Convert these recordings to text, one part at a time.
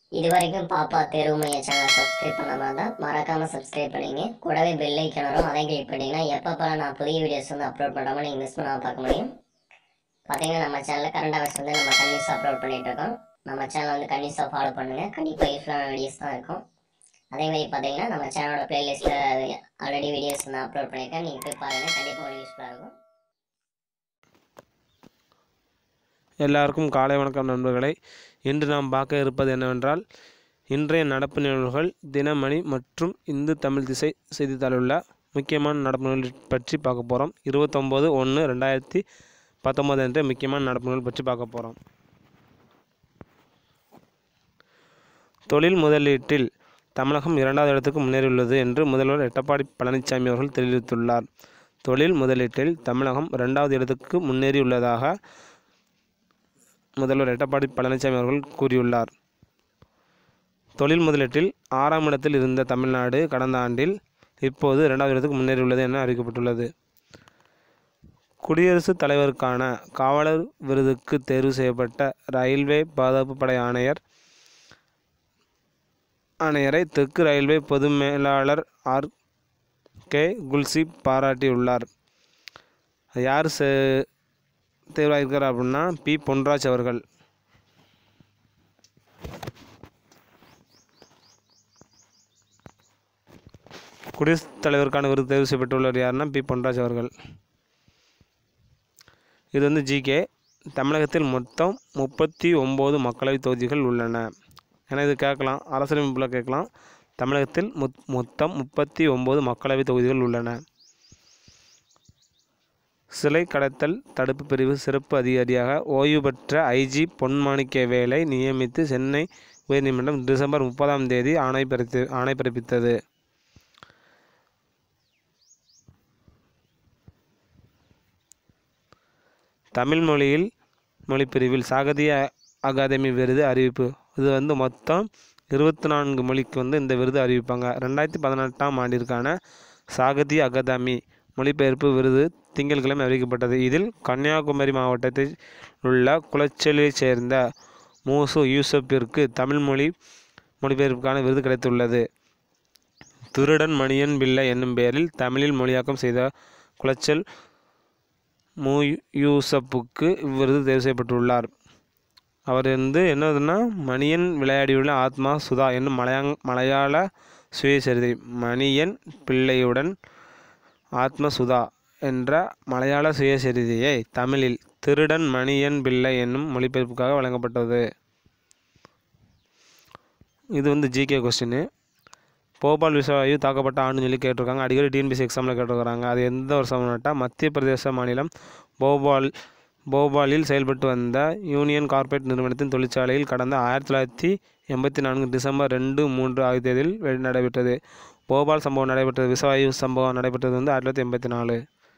இது வரைக்கும் பாப்பா தேர்வு மைய சேனல் சப்ஸ்கிரைப் பண்ணாம இருந்தால் மறக்காமல் சப்ஸ்கிரைப் பண்ணிங்க கூடவே பெல் ஐக்கன் வரும் அதையும் கிளிக் பண்ணிங்கன்னா எப்பப்போ நான் புதிய வீடியோஸ் வந்து அப்லோட் பண்ணாமல் நீங்கள் மிஸ் பண்ணாமல் பார்க்க முடியும் பார்த்தீங்கன்னா நம்ம சேனலில் கரண்ட் அவர்ஸ் வந்து நம்ம கண்டினியூஸாக அப்லோட் பண்ணிட்டு இருக்கோம் நம்ம சேனல் வந்து கண்டினியூஸாக ஃபாலோ பண்ணுங்கள் கண்டிப்பாக யூஸ்ஃபுல்லான வீடியோஸ் தான் இருக்கும் அதே மாதிரி பார்த்தீங்கன்னா நம்ம சேனலோட பிளேலிஸ்ட்டில் ஆல்ரெடி வீடியோஸ் வந்து அப்லோட் பண்ணியிருக்கேன் நீங்கள் போய் பாருங்கள் கண்டிப்பாக உங்களுக்கு யூஸ்ஃபுல்லாக இருக்கும் எல்லாருக்கும் காலை வணக்கம் நண்பர்களே இன்று நாம் பார்க்க இருப்பது என்னவென்றால் இன்றைய நடப்பு நிகழ்வுகள் தினமணி மற்றும் இந்து தமிழ் திசை செய்தித்தாளில் உள்ள முக்கியமான நடப்பு நிகழ்வுகள் பற்றி பார்க்க போகிறோம் இருபத்தொம்போது ஒன்று ரெண்டாயிரத்தி பத்தொம்போது என்ற முக்கியமான நடப்பு நிகழ்வுகள் பற்றி பார்க்க போகிறோம் தொழில் முதலீட்டில் தமிழகம் இரண்டாவது இடத்துக்கு முன்னேறியுள்ளது என்று முதல்வர் எடப்பாடி பழனிசாமி அவர்கள் தெரிவித்துள்ளார் தொழில் முதலீட்டில் தமிழகம் இரண்டாவது இடத்துக்கு முன்னேறியுள்ளதாக முதல்வர் எடப்பாடி பழனிசாமி அவர்கள் கூறியுள்ளார் தொழில் முதலீட்டில் ஆறாம் இடத்தில் இருந்த தமிழ்நாடு கடந்த ஆண்டில் இப்போது இரண்டாவது இடத்துக்கு முன்னேறியுள்ளது என அறிவிக்கப்பட்டுள்ளது குடியரசுத் தலைவருக்கான காவலர் விருதுக்கு தேர்வு செய்யப்பட்ட ரயில்வே பாதுகாப்பு படை ஆணையர் ஆணையரை தெற்கு ரயில்வே பொது மேலாளர் ஆர் கே குல்சி பாராட்டியுள்ளார் யார் செ தேர்வாயிருக்கார் அப்படின்னா பி பொன்ராஜ் அவர்கள் குடியரசுத் தலைவருக்கான விருது தேர்வு செய்யப்பட்டுள்ளவர் யாருன்னா பி பொன்ராஜ் அவர்கள் இது வந்து ஜிகே தமிழகத்தில் மொத்தம் முப்பத்தி ஒம்பது மக்களவைத் தொகுதிகள் உள்ளன ஏன்னா இது கேட்கலாம் அரசியலமைப்பில் கேட்கலாம் தமிழகத்தில் மொத் மொத்தம் முப்பத்தி ஒம்பது மக்களவைத் தொகுதிகள் உள்ளன சிலை கடத்தல் தடுப்பு பிரிவு சிறப்பு அதிகாரியாக ஓய்வு பெற்ற ஐஜி பொன்மாணிக்கவேலை நியமித்து சென்னை உயர்நீதிமன்றம் டிசம்பர் முப்பதாம் தேதி ஆணை பிறத்து ஆணை பிறப்பித்தது தமிழ் மொழியில் மொழிப்பிரிவில் சாகித்ய அகாதமி விருது அறிவிப்பு இது வந்து மொத்தம் இருபத்தி நான்கு மொழிக்கு வந்து இந்த விருது அறிவிப்பாங்க ரெண்டாயிரத்தி பதினெட்டாம் ஆண்டிற்கான சாகித்ய அகாதமி மொழிபெயர்ப்பு விருது திங்கட்கிழமை அறிவிக்கப்பட்டது இதில் கன்னியாகுமரி மாவட்டத்தில் உள்ள குளச்சலியைச் சேர்ந்த மூசு யூசப்பிற்கு தமிழ் மொழி மொழிபெயர்ப்புக்கான விருது கிடைத்துள்ளது திருடன் மணியன் பிள்ளை என்னும் பெயரில் தமிழில் மொழியாக்கம் செய்த குளச்சல் மு யூசப்புக்கு இவ்விருது தேர்வு செய்யப்பட்டுள்ளார் அவர் வந்து என்னதுன்னா மணியன் விளையாடியுள்ள ஆத்மா சுதா என்னும் மலையாங் மலையாள சுயசரிதை மணியன் பிள்ளையுடன் ஆத்ம சுதா என்ற மலையாள சுயசரிதையை தமிழில் திருடன் மணியன் பிள்ளை என்னும் மொழிபெயர்ப்புக்காக வழங்கப்பட்டது இது வந்து ஜிகே கொஸ்டின் போபால் விஷவாயு தாக்கப்பட்ட ஆண்டு சொல்லி கேட்டிருக்காங்க அடிக்கடி டிஎன்பிசி எக்ஸாமில் கேட்டிருக்கிறாங்க அது எந்த வருஷம்னாட்டா மத்திய பிரதேச மாநிலம் போபால் போபாலில் செயல்பட்டு வந்த யூனியன் கார்ப்பரேட் நிறுவனத்தின் தொழிற்சாலையில் கடந்த ஆயிரத்தி தொள்ளாயிரத்தி எண்பத்தி நான்கு டிசம்பர் ரெண்டு மூன்று ஆகிய தேதியில் வெ- நடைபெற்றது போபால் சம்பவம் நடைபெற்றது விஷவாயு சம்பவம் நடைபெற்றது வந்து ஆயிரத்தி தொள்ளாயிரத்தி எண்பத்தி நாலு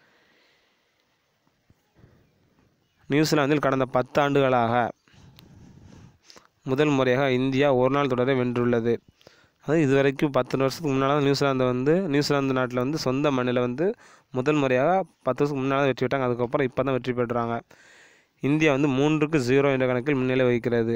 நியூசிலாந்தில் கடந்த பத்து ஆண்டுகளாக முதல் முறையாக இந்தியா ஒரு நாள் தொடரை வென்றுள்ளது அது இதுவரைக்கும் பத்து வருஷத்துக்கு முன்னால் நியூசிலாந்து வந்து நியூசிலாந்து நாட்டில் வந்து சொந்த மண்ணில் வந்து முதல் முறையாக பத்து வருஷத்துக்கு முன்னால் வெற்றி பெற்றாங்க அதுக்கப்புறம் இப்போ தான் வெற்றி பெற்றாங்க இந்தியா வந்து மூன்றுக்கு ஜீரோ என்ற கணக்கில் முன்னிலை வகிக்கிறது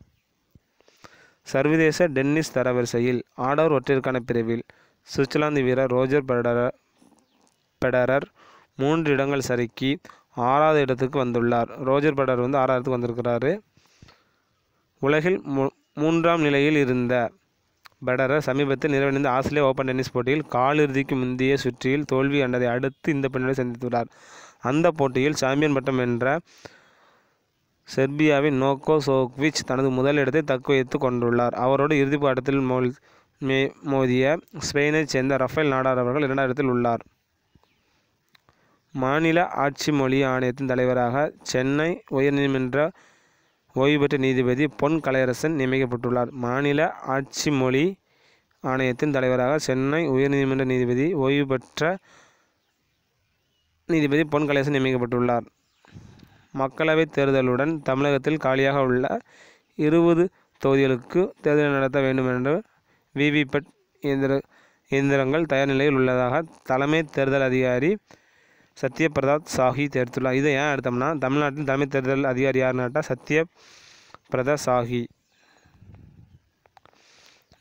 சர்வதேச டென்னிஸ் தரவரிசையில் ஆடவர் ஒற்றையருக்கான பிரிவில் சுவிட்சர்லாந்து வீரர் ரோஜர் பெடரர் பெடரர் மூன்று இடங்கள் சறுக்கி ஆறாவது இடத்துக்கு வந்துள்ளார் ரோஜர் பெடரர் வந்து ஆறாவது இடத்துக்கு வந்திருக்கிறாரு உலகில் மூ மூன்றாம் நிலையில் இருந்த பெடரர் சமீபத்தில் நிறைவடைந்த ஆஸ்திரேலிய ஓபன் டென்னிஸ் போட்டியில் காலிறுதிக்கு முந்தைய சுற்றில் தோல்வி கண்டதை அடுத்து இந்த பெண்ணை சந்தித்துள்ளார் அந்த போட்டியில் சாம்பியன் பட்டம் வென்ற செர்பியாவின் நோக்கோ சோக்விச் தனது முதல் இடத்தை தக்க வைத்து கொண்டுள்ளார் அவரோடு இறுதிப் ஆட்டத்தில் மோல் மே மோதிய ஸ்பெயினைச் சேர்ந்த ரஃபேல் நாடார் அவர்கள் இரண்டாம் இடத்தில் உள்ளார் மாநில ஆட்சி மொழி ஆணையத்தின் தலைவராக சென்னை உயர்நீதிமன்ற ஓய்வு பெற்ற நீதிபதி பொன் கலையரசன் நியமிக்கப்பட்டுள்ளார் மாநில ஆட்சி மொழி ஆணையத்தின் தலைவராக சென்னை உயர்நீதிமன்ற நீதிபதி ஓய்வு பெற்ற நீதிபதி பொன் கலையரசன் நியமிக்கப்பட்டுள்ளார் மக்களவைத் தேர்தலுடன் தமிழகத்தில் காலியாக உள்ள இருபது தொகுதிகளுக்கு தேர்தல் நடத்த வேண்டும் என்று விவிபேட் இயந்திர இயந்திரங்கள் தயார் நிலையில் உள்ளதாக தலைமை தேர்தல் அதிகாரி சத்யபிரதாத் சாஹி தெரிவித்துள்ளார் இதை ஏன் எடுத்தோம்னா தமிழ்நாட்டின் தலைமை தேர்தல் அதிகாரி யாருன்னாட்டா சத்யபிரதா சாஹி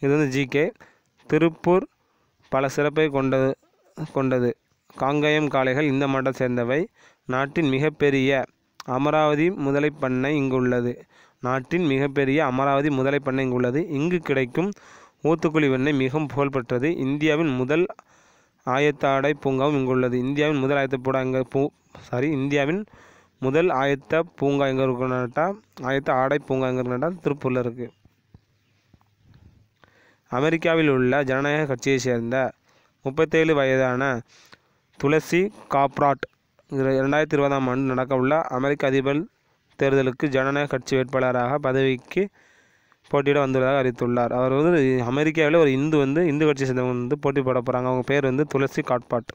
இது வந்து ஜிகே திருப்பூர் பல சிறப்பை கொண்டது கொண்டது காங்கேயம் காளைகள் இந்த மாவட்டத்தை சேர்ந்தவை நாட்டின் மிகப்பெரிய அமராவதி முதலை பண்ணை இங்கு உள்ளது நாட்டின் மிகப்பெரிய அமராவதி முதலை பண்ணை இங்கு உள்ளது இங்கு கிடைக்கும் ஊத்துக்குழி வெண்ணெய் மிகவும் புகழ்பெற்றது இந்தியாவின் முதல் ஆயத்த ஆடை பூங்காவும் இங்குள்ளது இந்தியாவின் முதல் ஆயத்த பூடா எங்கே பூ சாரி இந்தியாவின் முதல் ஆயத்த பூங்கா எங்கே இருக்குன்னாட்டா ஆயத்த ஆடை பூங்கா எங்கே இருக்குன்னாட்டா திருப்பூரில் இருக்குது அமெரிக்காவில் உள்ள ஜனநாயக கட்சியைச் சேர்ந்த முப்பத்தேழு வயதான துளசி காப்ராட் இர- இரண்டாயிரத்தி இருபதாம் ஆண்டு நடக்கவுள்ள அமெரிக்க அதிபர் தேர்தலுக்கு ஜனநாயக கட்சி வேட்பாளராக பதவிக்கு போட்டியிட வந்துள்ளதாக அறிவித்துள்ளார் அவர் வந்து அமெரிக்காவில் ஒரு இந்து வந்து இந்து கட்சியை சேர்ந்தவங்க வந்து போட்டி போட போகிறாங்க அவங்க பேர் வந்து துளசி காட்பாட்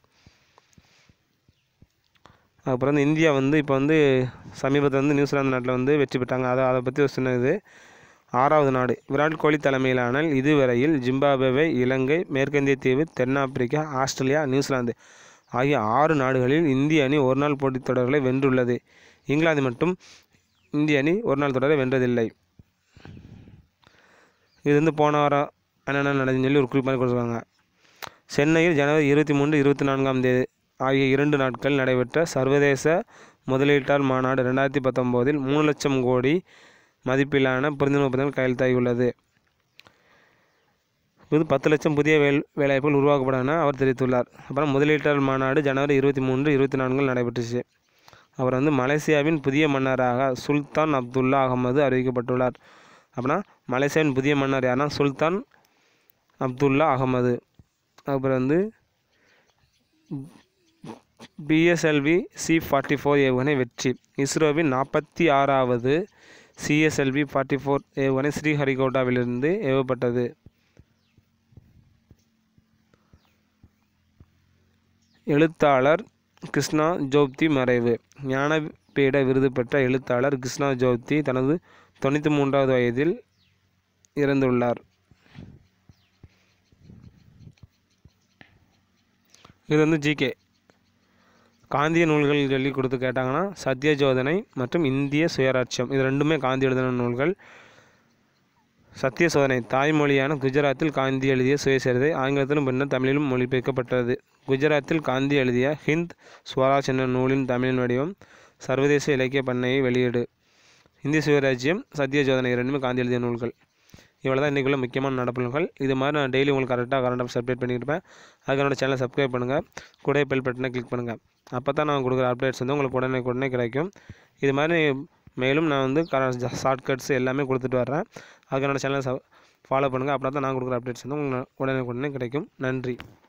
அப்புறம் வந்து இந்தியா வந்து இப்போ வந்து சமீபத்தில் வந்து நியூசிலாந்து நாட்டில் வந்து வெற்றி பெற்றாங்க அதை அதை பற்றி ஒரு சின்ன இது ஆறாவது நாடு விராட் கோலி தலைமையிலான இதுவரையில் ஜிம்பாப்வே இலங்கை மேற்கிந்திய தீவு தென்னாப்பிரிக்கா ஆஸ்திரேலியா நியூசிலாந்து ஆகிய ஆறு நாடுகளில் இந்திய அணி ஒருநாள் போட்டித் தொடர்களை வென்றுள்ளது இங்கிலாந்து மட்டும் இந்திய அணி ஒரு நாள் தொடரை வென்றதில்லை இது வந்து போன வாரம் என்னென்ன நடந்துன்னு சொல்லி ஒரு குறிப்பு மாதிரி கொடுத்துருக்காங்க சென்னையில் ஜனவரி இருபத்தி மூன்று இருபத்தி நான்காம் தேதி ஆகிய இரண்டு நாட்கள் நடைபெற்ற சர்வதேச முதலீட்டாளர் மாநாடு ரெண்டாயிரத்தி பத்தொம்போதில் மூணு லட்சம் கோடி மதிப்பிலான புரிந்துணர்வு ஒப்பந்தங்கள் கையெழுத்தாகியுள்ளது இது பத்து லட்சம் புதிய வேல் வேலைவாய்ப்புகள் உருவாக்கப்படும் என அவர் தெரிவித்துள்ளார் அப்புறம் முதலீட்டாளர் மாநாடு ஜனவரி இருபத்தி மூன்று இருபத்தி நான்கில் நடைபெற்றுச்சு அவர் வந்து மலேசியாவின் புதிய மன்னராக சுல்தான் அப்துல்லா அகமது அறிவிக்கப்பட்டுள்ளார் அப்படின்னா மலேசியாவின் புதிய மன்னர் யாருன்னா சுல்தான் அப்துல்லா அகமது அப்புறம் வந்து பிஎஸ்எல்வி சி ஃபார்ட்டி ஃபோர் ஏவுகணை வெற்றி இஸ்ரோவின் நாற்பத்தி ஆறாவது சிஎஸ்எல்வி ஃபார்ட்டி ஃபோர் ஏவுகணை ஸ்ரீஹரிகோட்டாவிலிருந்து ஏவப்பட்டது எழுத்தாளர் கிருஷ்ணா ஜோப்தி மறைவு ஞானபீட விருது பெற்ற எழுத்தாளர் கிருஷ்ணா ஜோப்தி தனது தொண்ணூற்றி மூன்றாவது வயதில் இறந்துள்ளார் இது வந்து ஜிகே காந்திய நூல்கள் சொல்லி கொடுத்து கேட்டாங்கன்னா சத்யஜோதனை மற்றும் இந்திய சுயராட்சியம் இது ரெண்டுமே காந்தி எழுதின நூல்கள் சத்திய சோதனை தாய்மொழியான குஜராத்தில் காந்தி எழுதிய சுயசரிதை ஆங்கிலத்திலும் பின்னர் தமிழிலும் மொழிபெயர்க்கப்பட்டது குஜராத்தில் காந்தி எழுதிய ஹிந்த் ஸ்வராஜ் என்ற நூலின் தமிழின் வடிவம் சர்வதேச இலக்கிய பண்ணையை வெளியீடு இந்திய சுயராஜ்யம் சத்யஜோதனை இரண்டுமே காந்தி எழுதிய நூல்கள் இவ்வளோ தான் இன்றைக்குள்ள முக்கியமான நடப்புகள் இது மாதிரி நான் டெய்லி உங்களுக்கு கரெக்டாக கரண்ட் அப்ஸ் அப்டேட் பண்ணியிருப்பேன் அதுக்கு என்னோட சேனலை சப்ஸ்கிரைப் பண்ணுங்கள் கூட பெல் பட்டனை கிளிக் பண்ணுங்கள் அப்போ தான் நான் கொடுக்குற அப்டேட்ஸ் வந்து உங்களுக்கு உடனே உடனே கிடைக்கும் இது மாதிரி மேலும் நான் வந்து ஷார்ட்கட்ஸ் எல்லாமே கொடுத்துட்டு வர்றேன் அதுக்கு என்னோட சேனலை ஃபாலோ பண்ணுங்கள் அப்படின்னா தான் நான் கொடுக்குற அப்டேட்ஸ் வந்து உங்களுக்கு உடனே உடனே கிடைக்கும் நன்றி